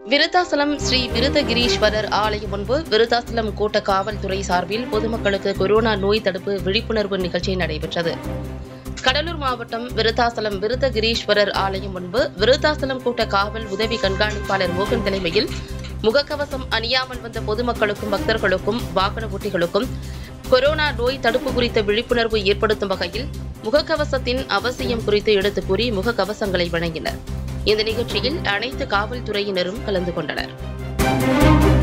விருத்தாசலம் ஸ்ரீ விருதகிரீஸ்வரர் ஆலயம் முன்பு விருத்தாசலம் கோட்ட காவல்துறை சார்பில் பொதுமக்களுக்கு கொரோனா நோய் தடுப்பு விழிப்புணர்வு நிகழ்ச்சி நடைபெற்றது கடலூர் மாவட்டம் விருத்தாசலம் விருதகிரீஸ்வரர் ஆலயம் முன்பு விருத்தாசலம் கோட்ட காவல் உதவி கண்காணிப்பாளர் மோகன் தலைமையில் முகக்கவசம் அணியாமல் வந்த பொதுமக்களுக்கும் பக்தர்களுக்கும் வாகன ஓட்டிகளுக்கும் கொரோனா நோய் தடுப்பு குறித்த விழிப்புணர்வு ஏற்படுத்தும் வகையில் முகக்கவசத்தின் அவசியம் குறித்து எடுத்துக் கூறி முகக்கவசங்களை வழங்கினர் இந்த நிகழ்ச்சியில் அனைத்து காவல்துறையினரும் கலந்து கொண்டனர்